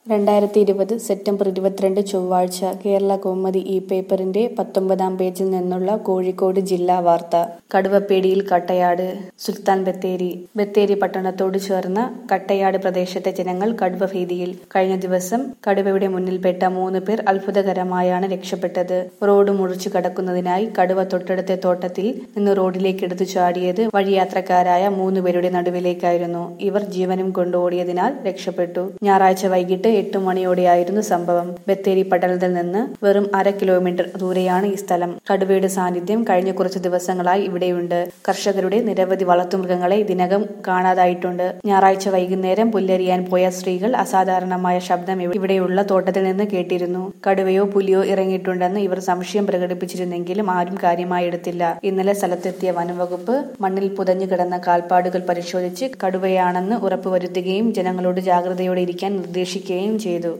രണ്ടായിരത്തി ഇരുപത് സെപ്റ്റംബർ ഇരുപത്തിരണ്ട് ചൊവ്വാഴ്ച കേരള കൗമുദി ഈ പേപ്പറിന്റെ പത്തൊമ്പതാം പേജിൽ നിന്നുള്ള കോഴിക്കോട് ജില്ലാ വാർത്ത കടുവപ്പേടിയിൽ കട്ടയാട് സുൽത്താൻ ബത്തേരി ബത്തേരി പട്ടണത്തോട് ചേർന്ന കട്ടയാട് പ്രദേശത്തെ ജനങ്ങൾ കടുവ ഭീതിയിൽ കഴിഞ്ഞ ദിവസം കടുവയുടെ മുന്നിൽപ്പെട്ട മൂന്ന് പേർ അത്ഭുതകരമായാണ് രക്ഷപ്പെട്ടത് റോഡ് മുറിച്ചു കടക്കുന്നതിനായി കടുവ തൊട്ടടുത്ത തോട്ടത്തിൽ നിന്ന് റോഡിലേക്ക് എടുത്തു ചാടിയത് വഴിയാത്രക്കാരായ മൂന്ന് പേരുടെ നടുവിലേക്കായിരുന്നു ഇവർ ജീവനും കൊണ്ട് ഓടിയതിനാൽ രക്ഷപ്പെട്ടു ഞായറാഴ്ച വൈകിട്ട് എട്ട് മണിയോടെയായിരുന്നു സംഭവം ബത്തേരി പട്ടണത്തിൽ നിന്ന് വെറും അര കിലോമീറ്റർ ദൂരെയാണ് ഈ സ്ഥലം കടുവയുടെ സാന്നിധ്യം കഴിഞ്ഞ കുറച്ച് ദിവസങ്ങളായി ഇവിടെയുണ്ട് കർഷകരുടെ നിരവധി വളർത്തുമൃഗങ്ങളെ ഇതിനകം കാണാതായിട്ടുണ്ട് ഞായറാഴ്ച വൈകുന്നേരം പുല്ലരിയാൻ പോയ സ്ത്രീകൾ അസാധാരണമായ ശബ്ദം ഇവ- ഇവിടെയുള്ള തോട്ടത്തിൽ നിന്ന് കേട്ടിരുന്നു കടുവയോ പുലിയോ ഇറങ്ങിയിട്ടുണ്ടെന്ന് ഇവർ സംശയം പ്രകടിപ്പിച്ചിരുന്നെങ്കിലും ആരും കാര്യമായി എടുത്തില്ല ഇന്നലെ സ്ഥലത്തെത്തിയ വനംവകുപ്പ് മണ്ണിൽ പുതഞ്ഞു കിടന്ന കാൽപ്പാടുകൾ പരിശോധിച്ച് കടുവയാണെന്ന് ഉറപ്പുവരുത്തുകയും ജനങ്ങളോട് ജാഗ്രതയോടെ ഇരിക്കാൻ നിർദ്ദേശിക്കുകയും ചെയ്തു